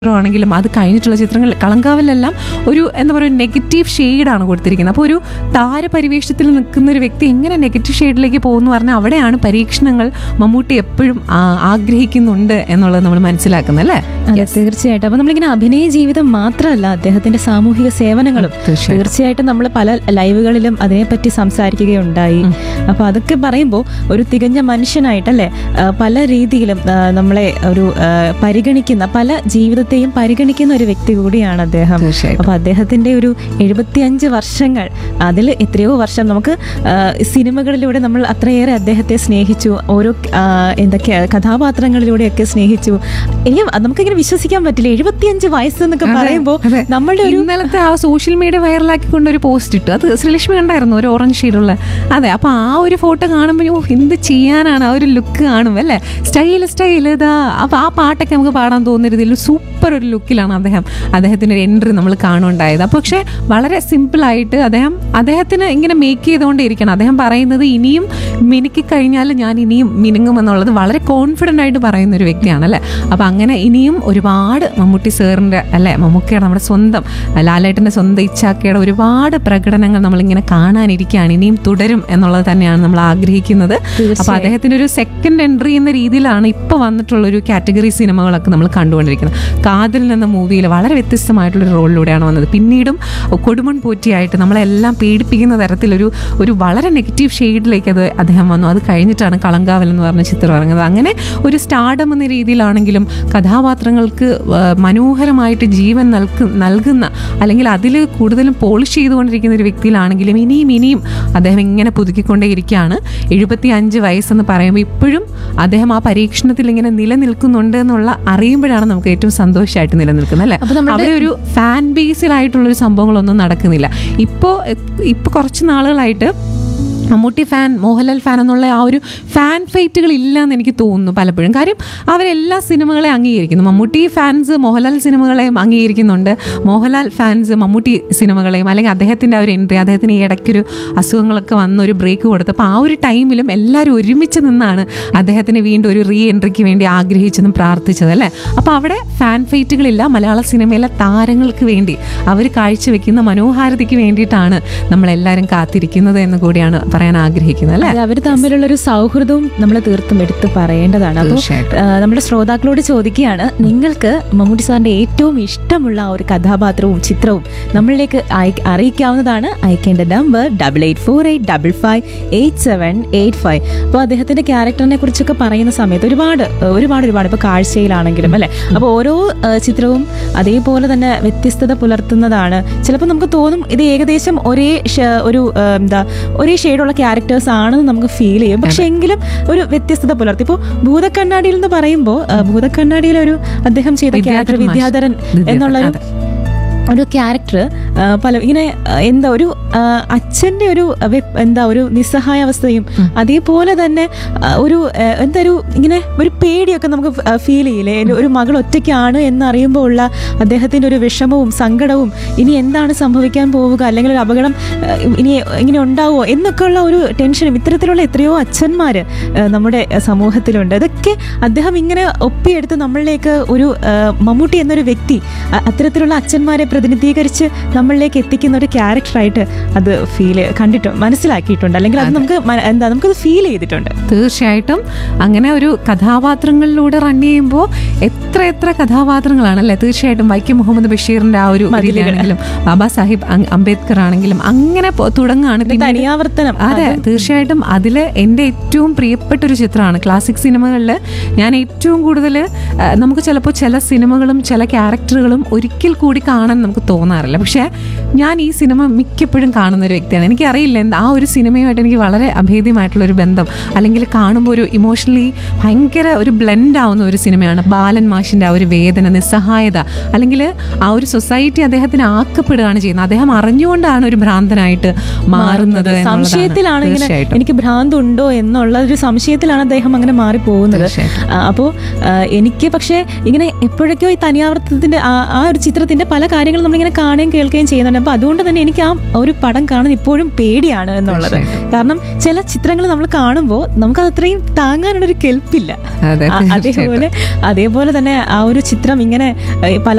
ആണെങ്കിലും അത് കഴിഞ്ഞിട്ടുള്ള ചിത്രങ്ങൾ കളങ്കാവിലെല്ലാം ഒരു എന്താ പറയുക നെഗറ്റീവ് ഷെയ്ഡാണ് കൊടുത്തിരിക്കുന്നത് അപ്പോൾ ഒരു താരപരിവേഷത്തിൽ നിൽക്കുന്ന ഒരു വ്യക്തി എങ്ങനെ നെഗറ്റീവ് ഷെയ്ഡിലേക്ക് പോകുന്നു പറഞ്ഞാൽ അവിടെയാണ് പരീക്ഷണങ്ങൾ മമ്മൂട്ടി എപ്പോഴും ആ- ആഗ്രഹിക്കുന്നുണ്ട് എന്നുള്ളത് നമ്മൾ മനസ്സിലാക്കുന്നത് അല്ലേ അതെ തീർച്ചയായിട്ടും അപ്പൊ നമ്മളിങ്ങനെ അഭിനയ ജീവിതം മാത്രമല്ല അദ്ദേഹത്തിന്റെ സാമൂഹിക സേവനങ്ങളും തീർച്ചയായിട്ടും. തീർച്ചയായിട്ടും നമ്മൾ പല ലൈവുകളിലും അതിനെപ്പറ്റി സംസാരിക്കുകയുണ്ടായി അപ്പൊ അതൊക്കെ പറയുമ്പോൾ ഒരു തികഞ്ഞ മനുഷ്യനായിട്ടല്ലേ ആ, പല രീതിയിലും ആ, നമ്മളെ ഒരു ആ, പരിഗണിക്കുന്ന പല ജീവിതത്തെയും പരിഗണിക്കുന്ന ഒരു വ്യക്തി കൂടിയാണ് അദ്ദേഹം തീർച്ചയായിട്ടും. അപ്പൊ അദ്ദേഹത്തിന്റെ ഒരു എഴുപത്തിയഞ്ച് വർഷങ്ങൾ അതിൽ എത്രയോ വർഷം നമുക്ക് ആ, സിനിമകളിലൂടെ നമ്മൾ അത്രയേറെ അദ്ദേഹത്തെ സ്നേഹിച്ചു ഓരോ ആ, എന്തൊക്കെ കഥാപാത്രങ്ങളിലൂടെയൊക്കെ സ്നേഹിച്ചു ഇനി നമുക്കിങ്ങനെ വിശ്വസിക്കാൻ പറ്റില്ല എഴുപത്തിയഞ്ച് വയസ്സ് എന്നൊക്കെ അതെ, പറയുമ്പോൾ അതെ. നമ്മളുടെ ഒരു ഇന്നലത്തെ ആ സോഷ്യൽ മീഡിയ വൈറലാക്കിക്കൊണ്ട് ഒരു പോസ്റ്റ് ഇട്ടു അത് ശ്രീലക്ഷ്മി കണ്ടായിരുന്നു ഒരു ഓറഞ്ച് ഷെയ്ഡുള്ള അതെ അപ്പൊ ആ ഒരു ഫോട്ടോ കാണുമ്പോൾ ഓ എന്ത് ചെയ്യാനാണ് ആ ഒരു ലുക്ക് കാണും അല്ലേ സ്റ്റൈൽ സ്റ്റൈൽ ഇതാ അപ്പൊ ആ പാട്ടൊക്കെ നമുക്ക് പാടാൻ തോന്നുന്ന രീതിയിൽ സൂപ്പർ ഒരു ലുക്കിലാണ് അദ്ദേഹം അദ്ദേഹത്തിന്റെ ഒരു എൻട്രി നമ്മൾ കാണുണ്ടായത് അപ്പൊ പക്ഷേ വളരെ സിമ്പിൾ ആയിട്ട് അദ്ദേഹം അദ്ദേഹത്തിന് ഇങ്ങനെ മേക്ക് ചെയ്തുകൊണ്ടിരിക്കണം അദ്ദേഹം പറയുന്നത് ഇനിയും മിനുക്കി കഴിഞ്ഞാൽ ഞാൻ ഇനിയും മിനുങ്ങുമെന്നുള്ളത് വളരെ കോൺഫിഡൻ്റ് ആയിട്ട് പറയുന്ന ഒരു വ്യക്തിയാണ് അല്ലേ അപ്പം അങ്ങനെ ഇനിയും ഒരുപാട് മമ്മൂട്ടി സാറിൻ്റെ അല്ലേ മമ്മൂക്കയുടെ നമ്മുടെ സ്വന്തം ലാലേട്ടൻ്റെ സ്വന്തം ഇച്ഛാക്കയുടെ ഒരുപാട് പ്രകടനങ്ങൾ നമ്മളിങ്ങനെ കാണാനിരിക്കുകയാണ് ഇനിയും തുടരും എന്നുള്ളത് തന്നെയാണ് നമ്മൾ ആഗ്രഹിക്കുന്നത് അപ്പോൾ അദ്ദേഹത്തിൻ്റെ ഒരു സെക്കൻഡ് എൻട്രി എന്ന രീതിയിലാണ് ഇപ്പോൾ വന്നിട്ടുള്ള ഒരു കാറ്റഗറി സിനിമകളൊക്കെ നമ്മൾ കണ്ടുകൊണ്ടിരിക്കുന്നത് കാതിൽ എന്ന മൂവിയിൽ വളരെ വ്യത്യസ്തമായിട്ടുള്ളൊരു റോളിലൂടെയാണ് വന്നത് പിന്നീടും കൊടുമൺ പോറ്റിയായിട്ട് നമ്മളെല്ലാം പേടിപ്പിക്കുന്ന തരത്തിലൊരു ഒരു വളരെ നെഗറ്റീവ് ഷെയ്ഡിലേക്ക് അത് അദ്ദേഹം വന്നു അത് കഴിഞ്ഞിട്ടാണ് കളങ്കാവൽ എന്ന് പറഞ്ഞ ചിത്രം ഇറങ്ങുന്നത് അങ്ങനെ ഒരു സ്റ്റാർഡം എന്ന രീതിയിലാണെങ്കിലും കഥാപാത്രങ്ങൾക്ക് ആ, മനോഹരമായിട്ട് ജീവൻ നൽകു നൽകുന്ന അല്ലെങ്കിൽ അതിൽ കൂടുതലും പോളിഷ് ചെയ്തുകൊണ്ടിരിക്കുന്ന ഒരു വ്യക്തിയിലാണെങ്കിലും ഇനിയും ഇനിയും അദ്ദേഹം ഇങ്ങനെ പുതുക്കിക്കൊണ്ടേയിരിക്കുകയാണ് എഴുപത്തി അഞ്ച് വയസ്സെന്ന് പറയുമ്പോൾ ഇപ്പോഴും അദ്ദേഹം ആ പരീക്ഷണത്തിൽ ഇങ്ങനെ നിലനിൽക്കുന്നുണ്ട് എന്നുള്ള അറിയുമ്പോഴാണ് നമുക്ക് ഏറ്റവും സന്തോഷമായിട്ട് നിലനിൽക്കുന്നത് അല്ലേ അപ്പൊ നമ്മുടെ- അവിടെ ഒരു ഫാൻ ബേസിലായിട്ടുള്ളൊരു സംഭവങ്ങളൊന്നും നടക്കുന്നില്ല ഇപ്പോൾ ഇപ്പോൾ കുറച്ച് നാളുകളായിട്ട് മമ്മൂട്ടി ഫാൻ മോഹൻലാൽ ഫാൻ എന്നുള്ള ആ ഒരു ഫാൻ ഫൈറ്റുകൾ ഇല്ല എന്ന് എനിക്ക് തോന്നുന്നു പലപ്പോഴും കാര്യം അവരെല്ലാ സിനിമകളെ അംഗീകരിക്കുന്നു മമ്മൂട്ടി ഫാൻസ് മോഹൻലാൽ സിനിമകളെയും അംഗീകരിക്കുന്നുണ്ട് മോഹൻലാൽ ഫാൻസ് മമ്മൂട്ടി സിനിമകളെയും അല്ലെങ്കിൽ അദ്ദേഹത്തിൻ്റെ ആ ഒരു എൻട്രി അദ്ദേഹത്തിന് ഈ ഇടയ്ക്കൊരു അസുഖങ്ങളൊക്കെ വന്ന് ഒരു ബ്രേക്ക് കൊടുത്തപ്പോൾ ആ ഒരു ടൈമിലും എല്ലാവരും ഒരുമിച്ച് നിന്നാണ് അദ്ദേഹത്തിന് വീണ്ടും ഒരു റീ എൻട്രിക്ക് വേണ്ടി ആഗ്രഹിച്ചതും പ്രാർത്ഥിച്ചത് അല്ലേ അപ്പോൾ അവിടെ ഫാൻ ഫൈറ്റുകളില്ല മലയാള സിനിമയിലെ താരങ്ങൾക്ക് വേണ്ടി അവർ കാഴ്ചവെക്കുന്ന മനോഹാരിതയ്ക്ക് വേണ്ടിയിട്ടാണ് നമ്മളെല്ലാവരും കാത്തിരിക്കുന്നത് എന്ന് കൂടിയാണ് പറയാൻ ആഗ്രഹിക്കുന്നത് അല്ലേ അവർ തമ്മിലുള്ള ഒരു സൗഹൃദവും നമ്മൾ തീർത്തും എടുത്ത് പറയേണ്ടതാണ് അപ്പോൾ തീർച്ചയായിട്ടും. നമ്മുടെ ശ്രോതാക്കളോട് ചോദിക്കുകയാണ് നിങ്ങൾക്ക് മമ്മൂട്ടി സാറിന്റെ ഏറ്റവും ഇഷ്ടമുള്ള ആ ഒരു കഥാപാത്രവും ചിത്രവും നമ്മളിലേക്ക് അയ- അറിയിക്കാവുന്നതാണ് അയക്കേണ്ട number double eight four eight double five eight seven eight five അപ്പോൾ അദ്ദേഹത്തിന്റെ ക്യാരക്ടറിനെ കുറിച്ചൊക്കെ പറയുന്ന സമയത്ത് ഒരുപാട് ഏഹ്, ഒരുപാട് ഒരുപാട് ഇപ്പോൾ കാഴ്ചയിലാണെങ്കിലും അല്ലെ അപ്പോൾ ഓരോ ഏഹ്, ചിത്രവും അതേപോലെ തന്നെ വ്യത്യസ്തത പുലർത്തുന്നതാണ് ചിലപ്പോൾ നമുക്ക് തോന്നും ഇത് ഏകദേശം ഒരേ ഷ- ഒരു ഏഹ്, എന്താ ഒരേ ഷെയ്ഡുള്ള ക്യാരക്ടേഴ്സ് ആണെന്ന് നമുക്ക് ഫീൽ ചെയ്യും പക്ഷെ എങ്കിലും ഒരു വ്യത്യസ്തത പുലർത്തി ഇപ്പോൾ ഭൂതക്കണ്ണാടിയിൽ എന്ന് പറയുമ്പോൾ ഭൂതക്കണ്ണാടിയിൽ ഒരു അദ്ദേഹം ചെയ്ത ക്യാരക്ടർ വിദ്യാധരൻ മാഷ്. വിദ്യാധരൻ വിദ്യാധരൻ, എന്നുള്ളൊരു അതെ. ഒരു ക്യാരക്ടർ പല ഇങ്ങനെ ആ, എന്താ ഒരു ആ, അച്ഛന്റെ ഒരു വെ- എന്താ ഒരു നിസ്സഹായാവസ്ഥയും അതേപോലെ തന്നെ ആ, ഒരു ആ, എന്താ ഒരു ഇങ്ങനെ ഒരു പേടിയൊക്കെ നമുക്ക് ഫീൽ ചെയ്യില്ലേ ഒരു- ഒരു മകൾ ഒറ്റയ്ക്കാണ് എന്നറിയുമ്പോൾ ഉള്ള അദ്ദേഹത്തിന്റെ ഒരു വിഷമവും സങ്കടവും ഇനി എന്താണ് സംഭവിക്കാൻ പോവുക അല്ലെങ്കിൽ ഒരു അപകടം ആ, ഇനി ഇങ്ങനെ ഉണ്ടാവുമോ എന്നൊക്കെയുള്ള ഒരു ടെൻഷനും ഇത്തരത്തിലുള്ള എത്രയോ അച്ഛന്മാര് ആ, നമ്മുടെ സമൂഹത്തിലുണ്ട് അതൊക്കെ അദ്ദേഹം ഇങ്ങനെ ഒപ്പിയെടുത്ത് നമ്മളിലേക്ക് ഒരു ആ, മമ്മൂട്ടി എന്നൊരു വ്യക്തി അ- അത്തരത്തിലുള്ള അച്ഛന്മാരെ പ്രതിനിധീകരിച്ച് നമ്മളിലേക്ക് എത്തിക്കുന്ന ഒരു ക്യാരക്ടറായിട്ട് അത് ഫീൽ കണ്ടിട്ടുണ്ട് മനസ്സിലാക്കിയിട്ടുണ്ട് അല്ലെങ്കിൽ അത് നമുക്ക് മന- എന്താ നമുക്കത് ഫീൽ ചെയ്തിട്ടുണ്ട് തീർച്ചയായിട്ടും അങ്ങനെ ഒരു കഥാപാത്രങ്ങളിലൂടെ റൺ ചെയ്യുമ്പോൾ എത്ര എത്ര കഥാപാത്രങ്ങളാണ് അല്ലേ തീർച്ചയായിട്ടും വൈക്കം മുഹമ്മദ് ബഷീറിന്റെ ആ ഒരു രീതിയാണെങ്കിലും ബാബാ സാഹിബ് അം- അംബേദ്കർ ആണെങ്കിലും അങ്ങനെ പോ- തുടങ്ങുകയാണ് പിന്നെ തനിയാവർത്തനം അതെ തീർച്ചയായിട്ടും അതിൽ എൻ്റെ ഏറ്റവും പ്രിയപ്പെട്ട ഒരു ചിത്രമാണ് ക്ലാസിക് സിനിമകളിൽ ഞാൻ ഏറ്റവും കൂടുതൽ നമുക്ക് ചിലപ്പോൾ ചില സിനിമകളും ചില ക്യാരക്ടറുകളും ഒരിക്കൽ കൂടി കാണാൻ നമുക്ക് തോന്നാറില്ല പക്ഷേ ഞാൻ ഈ സിനിമ മിക്കപ്പോഴും കാണുന്ന ഒരു വ്യക്തിയാണ് എനിക്കറിയില്ല എന്താ ആ ഒരു സിനിമയുമായിട്ട് എനിക്ക് വളരെ അഭേദ്യമായിട്ടുള്ള ഒരു ബന്ധം അല്ലെങ്കിൽ കാണുമ്പോൾ ഒരു ഇമോഷണലി ഭയങ്കര ഒരു ബ്ലെൻഡ് ആവുന്ന ഒരു സിനിമയാണ് ബാലൻ മാഷിൻ്റെ ആ ഒരു വേദന നിസ്സഹായത അല്ലെങ്കിൽ ആ ഒരു സൊസൈറ്റി അദ്ദേഹത്തിന് ആക്കപ്പെടുകയാണ് ചെയ്യുന്നത് അദ്ദേഹം അറിഞ്ഞുകൊണ്ടാണ് ഒരു ഭ്രാന്തനായിട്ട് മാറുന്നത് എന്നുള്ളതാണ്. സംശയത്തിലാണ് ഇങ്ങനെ തീർച്ചയായിട്ടും. എനിക്ക് ഭ്രാന്ത് ഉണ്ടോ എന്നുള്ള ഒരു സംശയത്തിലാണ് അദ്ദേഹം അങ്ങനെ മാറി പോകുന്നത് തീർച്ചയായിട്ടും. അപ്പോൾ എനിക്ക് പക്ഷേ ഇങ്ങനെ എപ്പോഴൊക്കെയോ ഈ തനിയാവർത്തനത്തിന്റെ ആ- ആ ഒരു ചിത്രത്തിന്റെ പല കാര്യങ്ങളും നമ്മളിങ്ങനെ കാണുകയും കേൾക്കുകയും ചെയ്യുന്നുണ്ട് അപ്പൊ അതുകൊണ്ട് തന്നെ എനിക്ക് ആ ഒരു പടം കാണാൻ ഇപ്പോഴും പേടിയാണ് എന്നുള്ളത് കാരണം ചില ചിത്രങ്ങൾ നമ്മൾ കാണുമ്പോൾ നമുക്കത് അത്രയും താങ്ങാനുള്ള ഒരു കെൽപ്പില്ല അതെ ആ- അതേപോലെ അതേപോലെ തന്നെ ആ ഒരു ചിത്രം ഇങ്ങനെ ഏ, പല